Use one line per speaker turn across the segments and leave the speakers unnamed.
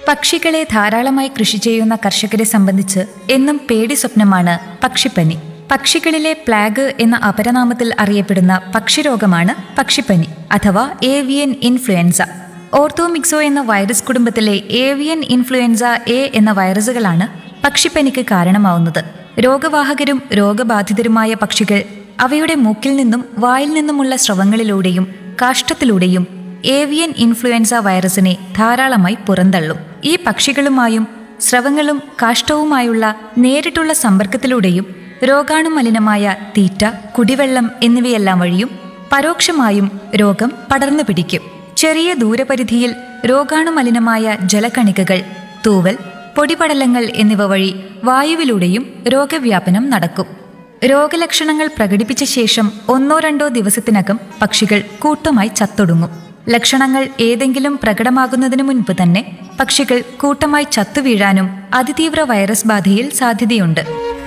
പക്ഷികളെ ധാരാളമായി കൃഷി ചെയ്യുന്ന കർഷകരെ സംബന്ധിച്ച് എന്നും പേടി സ്വപ്നമാണ് പക്ഷിപ്പനി പക്ഷികളിലെ പ്ലാഗ് എന്ന അപരനാമത്തിൽ അറിയപ്പെടുന്ന പക്ഷിരോഗമാണ് പക്ഷിപ്പനി അഥവാ ഏവിയൻ ഇൻഫ്ലുവൻസ ഓർത്തോമിക്സോ എന്ന വൈറസ് കുടുംബത്തിലെ ഏവിയൻ ഇൻഫ്ലുവൻസ എ എന്ന വൈറസുകളാണ് പക്ഷിപ്പനിക്ക് കാരണമാവുന്നത് രോഗവാഹകരും രോഗബാധിതരുമായ പക്ഷികൾ അവയുടെ മൂക്കിൽ നിന്നും വായിൽ നിന്നുമുള്ള സ്രവങ്ങളിലൂടെയും കാഷ്ടത്തിലൂടെയും ഏവിയൻ ഇൻഫ്ലുവൻസ വൈറസിനെ ധാരാളമായി പുറന്തള്ളും ഈ പക്ഷികളുമായും സ്രവങ്ങളും കാഷ്ടവുമായുള്ള നേരിട്ടുള്ള സമ്പർക്കത്തിലൂടെയും രോഗാണുമലിനമായ തീറ്റ കുടിവെള്ളം എന്നിവയെല്ലാം വഴിയും പരോക്ഷമായും രോഗം പടർന്നു പിടിക്കും ചെറിയ ദൂരപരിധിയിൽ രോഗാണുമലിനമായ ജലകണികകൾ തൂവൽ പൊടിപടലങ്ങൾ എന്നിവ വഴി വായുവിലൂടെയും രോഗവ്യാപനം നടക്കും രോഗലക്ഷണങ്ങൾ പ്രകടിപ്പിച്ച ശേഷം ഒന്നോ രണ്ടോ ദിവസത്തിനകം പക്ഷികൾ കൂട്ടമായി ചത്തൊടുങ്ങും ലക്ഷണങ്ങൾ ഏതെങ്കിലും പ്രകടമാകുന്നതിന് മുൻപ് തന്നെ പക്ഷികൾ കൂട്ടമായി ചത്തുവീഴാനും അതിതീവ്ര വൈറസ് ബാധയിൽ സാധ്യതയുണ്ട്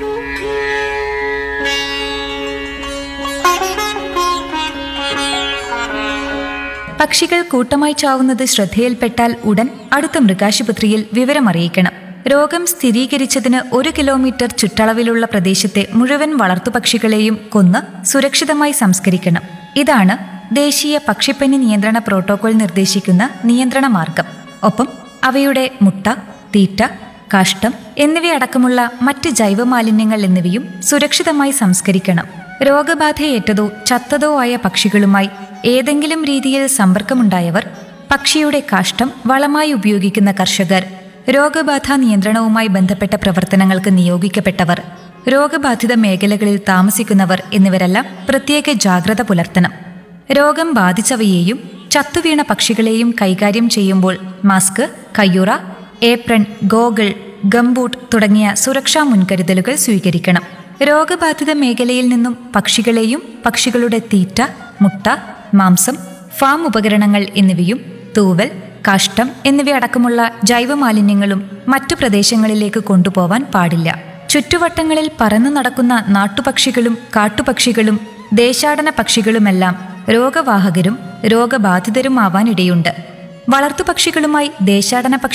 പക്ഷികൾ കൂട്ടമായി ചാവുന്നത് ശ്രദ്ധയിൽപ്പെട്ടാൽ ഉടൻ അടുത്ത മൃഗാശുപത്രിയിൽ വിവരമറിയിക്കണം രോഗം സ്ഥിരീകരിച്ചതിന് ഒരു കിലോമീറ്റർ ചുറ്റളവിലുള്ള പ്രദേശത്തെ മുഴുവൻ വളർത്തുപക്ഷികളെയും കൊന്ന് സുരക്ഷിതമായി സംസ്കരിക്കണം ഇതാണ് ദേശീയ പക്ഷിപ്പനി നിയന്ത്രണ പ്രോട്ടോകോൾ നിർദ്ദേശിക്കുന്ന നിയന്ത്രണ മാർഗം ഒപ്പം അവയുടെ മുട്ട തീറ്റ കാഷ്ടം എന്നിവയടക്കമുള്ള മറ്റ് ജൈവമാലിന്യങ്ങൾ എന്നിവയും സുരക്ഷിതമായി സംസ്കരിക്കണം രോഗബാധയേറ്റതോ ചത്തതോ ആയ പക്ഷികളുമായി ഏതെങ്കിലും രീതിയിൽ സമ്പർക്കമുണ്ടായവർ പക്ഷിയുടെ കാഷ്ടം വളമായി ഉപയോഗിക്കുന്ന കർഷകർ രോഗബാധ നിയന്ത്രണവുമായി ബന്ധപ്പെട്ട പ്രവർത്തനങ്ങൾക്ക് നിയോഗിക്കപ്പെട്ടവർ രോഗബാധിത മേഖലകളിൽ താമസിക്കുന്നവർ എന്നിവരെല്ലാം പ്രത്യേക ജാഗ്രത പുലർത്തണം രോഗം ബാധിച്ചവയെയും ചത്തുവീണ പക്ഷികളെയും കൈകാര്യം ചെയ്യുമ്പോൾ മാസ്ക് കയ്യുറ ഏപ്രൺ ഗോഗിൾ ഗംബൂട്ട് തുടങ്ങിയ സുരക്ഷാ മുൻകരുതലുകൾ സ്വീകരിക്കണം രോഗബാധിത മേഖലയിൽ നിന്നും പക്ഷികളെയും പക്ഷികളുടെ തീറ്റ മുട്ട മാംസം ഫാം ഉപകരണങ്ങൾ എന്നിവയും തൂവൽ കാഷ്ടം എന്നിവയടക്കമുള്ള ജൈവമാലിന്യങ്ങളും മറ്റു പ്രദേശങ്ങളിലേക്ക് കൊണ്ടുപോവാൻ പാടില്ല ചുറ്റുവട്ടങ്ങളിൽ പറന്നു നടക്കുന്ന നാട്ടുപക്ഷികളും കാട്ടുപക്ഷികളും ദേശാടന പക്ഷികളുമെല്ലാം രോഗവാഹകരും രോഗബാധിതരുമാവാനിടയുണ്ട് വളർത്തുപക്ഷികളുമായി ദേശാടന പക്ഷി